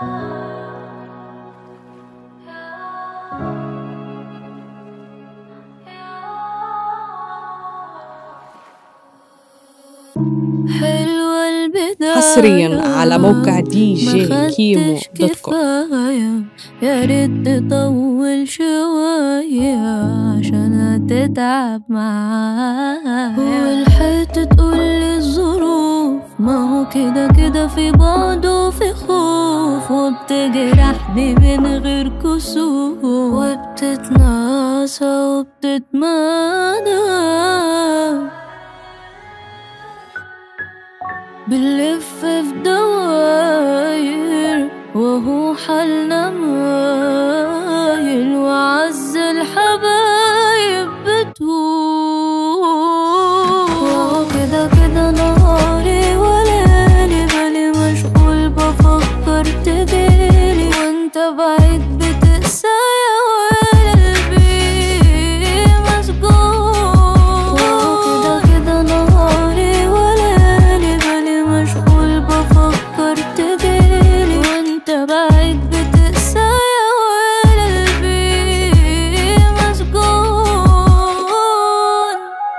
حلوة البداية حصرياً على موقع دي جي ما كيمو خدتش دوت كوم. كفاية يا ريت تطول شوية عشان تتعب معايا والحيط تقول لي الظروف ما هو كده كده في بعد وفي خوف وبتجرحني من غير كسوف وبتتناسى وبتتمادى بنلف في دواير وهو حالنا مايل وعز الحبايب بتوه وهو كده كده نهاري وليلي بالي مشغول بفكر تجيلي وانت بعيد بتقسى يا قلبي مسجون وهو كده كده نهاري وليلي بالي مشغول بفكر تجيلي وانت بعيد بتقسى يا قلبي مسجون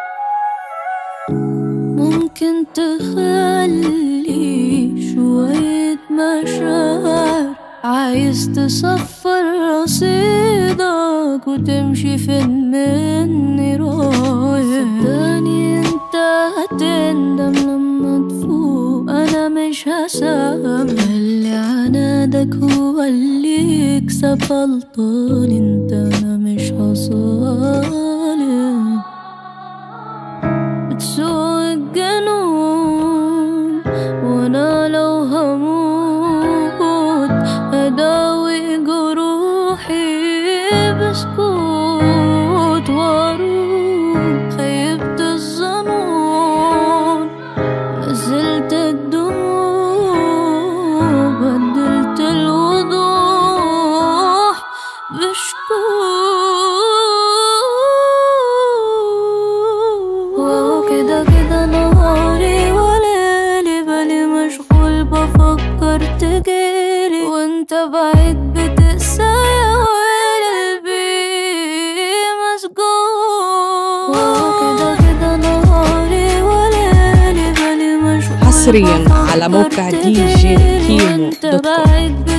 ممكن تخلي شوية مشاعر عايز تصفر رصيدك وتمشي فين مني رايح صدقني انت هتندم لما تفوق انا مش هسامح اللي عنادك هو اللي يكسب غلطان انت انا مش هصالح بتسوق الجنون وانا لو هموت اداوي جروحي بسكوت واروح خيبت الظنون نزلت الدموع بدلت الوضوح بشكوك وهو كده كده نهاري وليلي بالي مشغول بفكر تجيلي وانت بعيد بتقسى يا قلبي مسجون وهو كده كده نهاري وليلي بالي مشغول حصرياً على بفكر موقع دي جي تجيلي كيمو وانت دوت كوم. بعيد